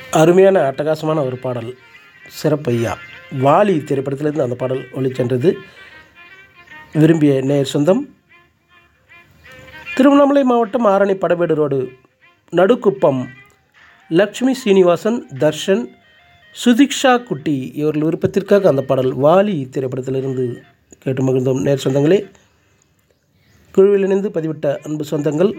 அருமையான அட்டகாசமான ஒரு பாடல் சிறப்பையா வாலி திரைப்படத்திலிருந்து அந்த பாடல் ஒளிச்சென்றது விரும்பிய நேர் சொந்தம் திருவண்ணாமலை மாவட்டம் ஆரணி படவேடு ரோடு நடுக்குப்பம் லக்ஷ்மி சீனிவாசன் தர்ஷன் சுதிக்ஷா குட்டி இவர்கள் விருப்பத்திற்காக அந்த பாடல் வாலி திரைப்படத்திலிருந்து கேட்டு மகிழ்ந்தோம் நேர் சொந்தங்களே குழுவில் இணைந்து பதிவிட்ட அன்பு சொந்தங்கள்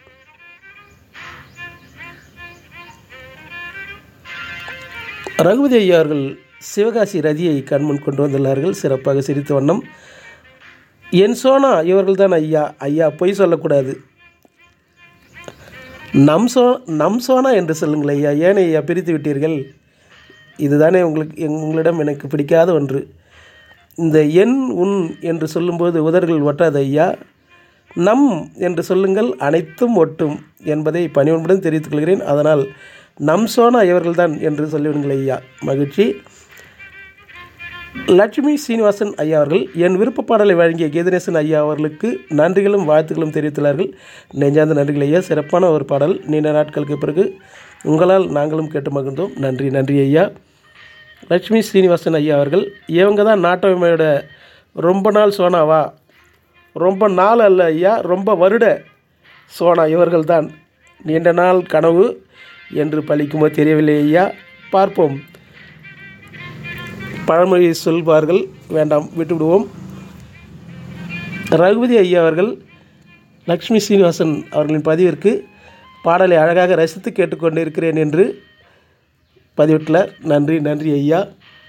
ரகுபதி ஐயா அவர்கள் சிவகாசி ரதியை கண்முன் கொண்டு வந்துள்ளார்கள் சிறப்பாக சிரித்த வண்ணம் என் சோனா இவர்கள் தான் ஐயா ஐயா பொய் சொல்லக்கூடாது நம் சோ நம் சோனா என்று சொல்லுங்கள் ஐயா ஏன் ஐயா பிரித்து விட்டீர்கள் இதுதானே உங்களுக்கு எங் உங்களிடம் எனக்கு பிடிக்காத ஒன்று இந்த என் உன் என்று சொல்லும்போது உதர்கள் ஒட்டாது ஐயா நம் என்று சொல்லுங்கள் அனைத்தும் ஒட்டும் என்பதை பணிவன்புடன் தெரிவித்துக் கொள்கிறேன் அதனால் நம் சோனா இவர்கள்தான் என்று சொல்லிவிடுங்கள் ஐயா மகிழ்ச்சி லட்சுமி சீனிவாசன் ஐயா அவர்கள் என் விருப்ப பாடலை வழங்கிய கீதநேசன் ஐயா அவர்களுக்கு நன்றிகளும் வாழ்த்துக்களும் தெரிவித்துள்ளார்கள் நெஞ்சார்ந்த நன்றிகள் ஐயா சிறப்பான ஒரு பாடல் நீண்ட நாட்களுக்கு பிறகு உங்களால் நாங்களும் கேட்டு மகிழ்ந்தோம் நன்றி நன்றி ஐயா லட்சுமி சீனிவாசன் ஐயா அவர்கள் இவங்க தான் நாட்டமையோட ரொம்ப நாள் சோனாவா ரொம்ப நாள் அல்ல ஐயா ரொம்ப வருட சோனா இவர்கள் தான் நீண்ட நாள் கனவு என்று பழிக்குமோ தெரியவில்லை ஐயா பார்ப்போம் பழமொழி சொல்வார்கள் வேண்டாம் விட்டுவிடுவோம் ரகுபதி ஐயா அவர்கள் லக்ஷ்மி சீனிவாசன் அவர்களின் பதிவிற்கு பாடலை அழகாக ரசித்து கேட்டுக்கொண்டு இருக்கிறேன் என்று பதிவிட்டுள்ளார் நன்றி நன்றி ஐயா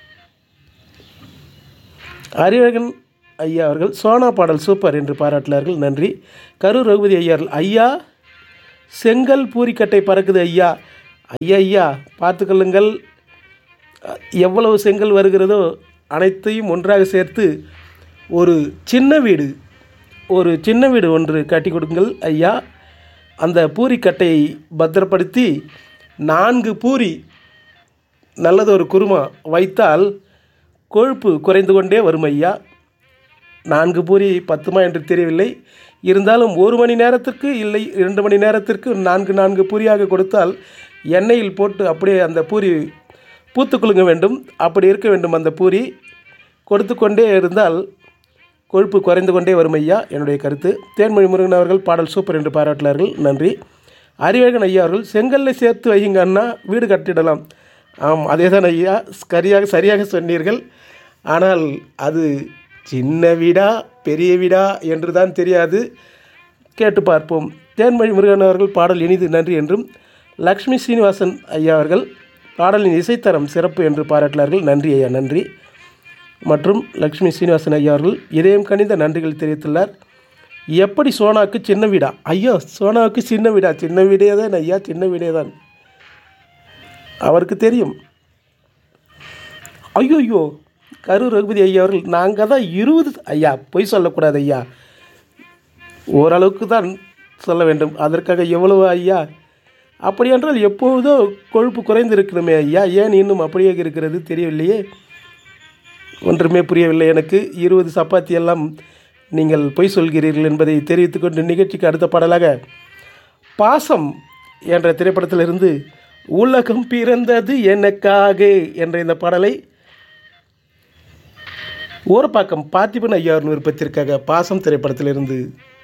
அறிவழகன் ஐயா அவர்கள் சோனா பாடல் சூப்பர் என்று பாராட்டினார்கள் நன்றி கரூர் ரகுபதி ஐயா அவர்கள் ஐயா செங்கல் பூரிக்கட்டை பறக்குது ஐயா ஐயா ஐயா பார்த்துக்கொள்ளுங்கள் எவ்வளவு செங்கல் வருகிறதோ அனைத்தையும் ஒன்றாக சேர்த்து ஒரு சின்ன வீடு ஒரு சின்ன வீடு ஒன்று கட்டி கொடுங்கள் ஐயா அந்த பூரிக்கட்டையை பத்திரப்படுத்தி நான்கு பூரி நல்லதொரு குருமா வைத்தால் கொழுப்பு குறைந்து கொண்டே வரும் ஐயா நான்கு பூரி பத்துமா என்று தெரியவில்லை இருந்தாலும் ஒரு மணி நேரத்திற்கு இல்லை இரண்டு மணி நேரத்திற்கு நான்கு நான்கு பூரியாக கொடுத்தால் எண்ணெயில் போட்டு அப்படியே அந்த பூரி பூத்து குலுங்க வேண்டும் அப்படி இருக்க வேண்டும் அந்த பூரி கொடுத்து கொண்டே இருந்தால் கொழுப்பு குறைந்து கொண்டே வரும் ஐயா என்னுடைய கருத்து தேன்மொழி முருகன் அவர்கள் பாடல் சூப்பர் என்று பாராட்டினார்கள் நன்றி அறிவேகன் ஐயா அவர்கள் செங்கல்ல சேர்த்து வையுங்க அண்ணா வீடு கட்டிடலாம் ஆம் அதே தான் ஐயா சரியாக சரியாக சொன்னீர்கள் ஆனால் அது சின்ன வீடா பெரிய வீடா என்று தான் தெரியாது கேட்டு பார்ப்போம் தேன்மொழி முருகன் அவர்கள் பாடல் இனிது நன்றி என்றும் லக்ஷ்மி சீனிவாசன் ஐயா அவர்கள் பாடலின் இசைத்தரம் சிறப்பு என்று பாராட்டினார்கள் நன்றி ஐயா நன்றி மற்றும் லக்ஷ்மி சீனிவாசன் ஐயா அவர்கள் இதயம் கணிந்த நன்றிகள் தெரிவித்துள்ளார் எப்படி சோனாவுக்கு சின்ன வீடா ஐயோ சோனாவுக்கு சின்ன வீடா சின்ன வீடே தான் ஐயா சின்ன வீடே தான் அவருக்கு தெரியும் ஐயோ ஐயோ கரூர் ரகுபதி ஐயா அவர்கள் நாங்கள் தான் இருபது ஐயா பொய் சொல்லக்கூடாது ஐயா ஓரளவுக்கு தான் சொல்ல வேண்டும் அதற்காக எவ்வளவு ஐயா அப்படி என்றால் எப்போதோ கொழுப்பு குறைந்து இருக்கணுமே ஐயா ஏன் இன்னும் அப்படியே இருக்கிறது தெரியவில்லையே ஒன்றுமே புரியவில்லை எனக்கு இருபது சப்பாத்தி எல்லாம் நீங்கள் பொய் சொல்கிறீர்கள் என்பதை தெரிவித்துக்கொண்டு நிகழ்ச்சிக்கு அடுத்த பாடலாக பாசம் என்ற திரைப்படத்திலிருந்து உலகம் பிறந்தது எனக்காக என்ற இந்த பாடலை ஊரப்பாக்கம் பார்த்திபன் ஐயாவின் விருப்பத்திற்காக பாசம் திரைப்படத்திலிருந்து